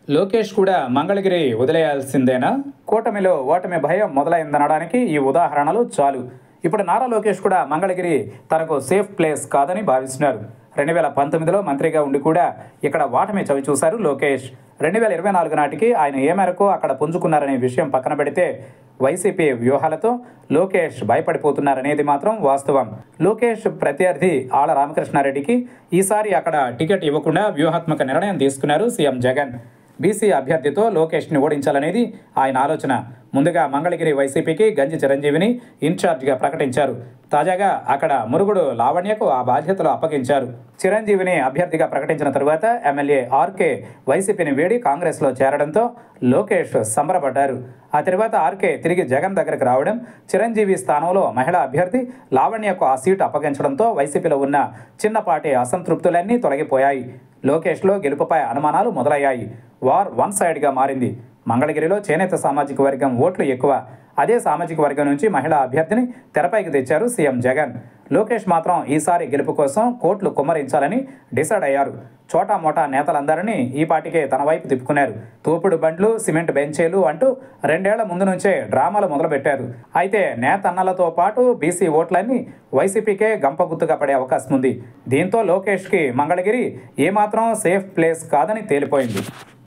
లోకేష్ కూడా మంగళగిరి వదిలేయాల్సిందేనా కూటమిలో ఓటమి భయం మొదలైందనడానికి ఈ ఉదాహరణలు చాలు ఇప్పుడు నారా లోకేష్ కూడా మంగళగిరి తనకు సేఫ్ ప్లేస్ కాదని భావిస్తున్నారు రెండు వేల పంతొమ్మిదిలో మంత్రిగా ఉండి కూడా ఇక్కడ ఓటమి చవి చూశారు లోకేష్ రెండు వేల ఇరవై నాలుగు నాటికి ఆయన ఏ మేరకు అక్కడ పుంజుకున్నారనే విషయం పక్కన పెడితే వైసీపీ వ్యూహాలతో లోకేష్ భయపడిపోతున్నారనేది మాత్రం వాస్తవం లోకేష్ ప్రత్యర్థి ఆళ్ల రామకృష్ణారెడ్డికి ఈసారి అక్కడ టికెట్ ఇవ్వకుండా వ్యూహాత్మక నిర్ణయం తీసుకున్నారు సీఎం జగన్ బీసీ అభ్యర్థితో లోకేష్ని ఓడించాలనేది ఆయన ఆలోచన ముందుగా మంగళగిరి వైసీపీకి గంజి చిరంజీవిని ఇన్ఛార్జిగా ప్రకటించారు తాజాగా అక్కడ మురుగుడు లావణ్యకు ఆ బాధ్యతలు అప్పగించారు చిరంజీవిని అభ్యర్థిగా ప్రకటించిన తరువాత ఎమ్మెల్యే ఆర్కే వైసీపీని వీడి కాంగ్రెస్లో చేరడంతో లోకేష్ సంబరపడ్డారు ఆ తర్వాత ఆర్కే తిరిగి జగన్ దగ్గరకు రావడం చిరంజీవి స్థానంలో మహిళా అభ్యర్థి లావణ్యకు ఆ సీటు అప్పగించడంతో వైసీపీలో ఉన్న చిన్నపాటి అసంతృప్తులన్నీ తొలగిపోయాయి లోకేష్లో గెలుపుపై అనుమానాలు మొదలయ్యాయి వార్ వన్ సైడ్గా మారింది మంగళగిరిలో చేనేత సామాజిక వర్గం ఓట్లు ఎక్కువ అదే సామాజిక వర్గం నుంచి మహిళా అభ్యర్థిని తెరపైకి తెచ్చారు సీఎం జగన్ లోకేష్ మాత్రం ఈసారి గెలుపు కోసం కోట్లు కుమ్మరించాలని డిసైడ్ అయ్యారు చోటా మోటా నేతలందరినీ ఈ పాటికే తన వైపు తిప్పుకున్నారు తోపుడు బండ్లు సిమెంట్ బెంచీలు అంటూ రెండేళ్ల ముందు నుంచే డ్రామాలు మొదలుపెట్టారు అయితే నేతన్నలతో పాటు బీసీ ఓట్లన్నీ వైసీపీకే గంపగుత్తుగా పడే అవకాశం ఉంది దీంతో లోకేష్కి మంగళగిరి ఏమాత్రం సేఫ్ ప్లేస్ కాదని తేలిపోయింది